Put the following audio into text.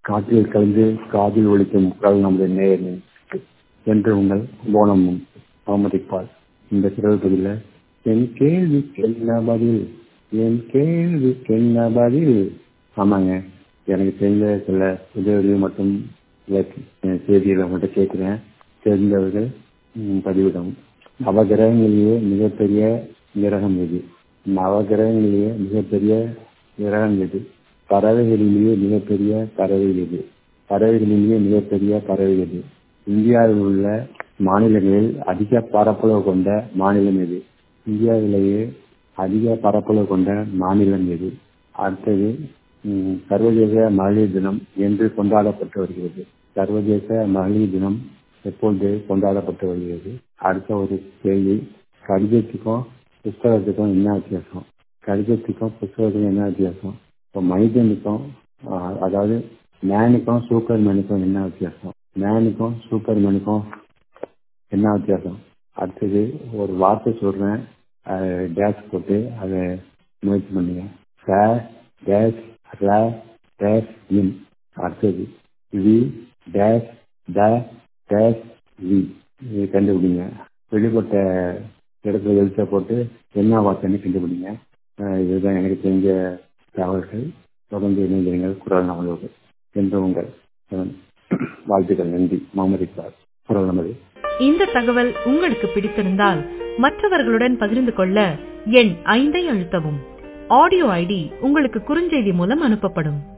காற்றில் கலந்து காதில் ஒலிக்கும் குரல் நம்முடைய நேயர்கள் என்று உங்கள் போனமும் அவமதிப்பார் இந்த குரல் பதில என் கேள்விக்கு என்ன பதில் என் கேள்விக்கு என்ன பதில் ஆமாங்க எனக்கு தெரிஞ்ச சில உதவிகள் மட்டும் செய்திகளை மட்டும் கேட்கிறேன் தெரிந்தவர்கள் பதிவிடும் நவகிரகங்களிலேயே மிகப்பெரிய கிரகம் எது நவகிரகங்களிலேயே மிகப்பெரிய கிரகம் எது பறவைகளிலேயே மிகப்பெரிய பறவை எது பறவைகளிலேயே மிகப்பெரிய பறவை எது இந்தியாவில் உள்ள மாநிலங்களில் அதிக பரப்பளவு கொண்ட மாநிலம் எது இந்தியாவிலேயே அதிக பரப்பளவு கொண்ட மாநிலம் எது அடுத்தது சர்வதேச மகளிர் தினம் என்று கொண்டாடப்பட்டு வருகிறது சர்வதேச மகளிர் தினம் எப்பொழுது கொண்டாடப்பட்டு வருகிறது அடுத்த ஒரு கேள்வி கடிதத்துக்கும் புஸ்தகத்துக்கும் என்ன வித்தியாசம் கடிதத்துக்கும் புஸ்தகத்துக்கும் என்ன வித்தியாசம் இப்போ மனிதனுக்கும் அதாவது மேனுக்கும் சூப்பர் மேனுக்கும் என்ன வித்தியாசம் மேனுக்கும் சூப்பர் மேனுக்கும் என்ன வித்தியாசம் அடுத்தது ஒரு வார்த்தை சொல்றேன் டேஷ் போட்டு அதை முயற்சி பண்ணுங்க ச டேஷ் ர டேஷ் இன் அடுத்தது வி டேஷ் ட டேஷ் வி இது கண்டுபிடிங்க வெளிப்பட்ட இடத்துல எழுத்த போட்டு என்ன வார்த்தைன்னு கண்டுபிடிங்க இதுதான் எனக்கு தெரிஞ்ச தகவல்கள் தொடர்ந்து இணைந்திருங்கள் குரல் நமது என்று உங்கள் வாழ்த்துக்கள் நன்றி மாமரிப்பார் குரல் நமது இந்த தகவல் உங்களுக்கு பிடித்திருந்தால் மற்றவர்களுடன் பகிர்ந்து கொள்ள எண் ஐந்தை அழுத்தவும் ஆடியோ ஐடி உங்களுக்கு குறுஞ்செய்தி மூலம் அனுப்பப்படும்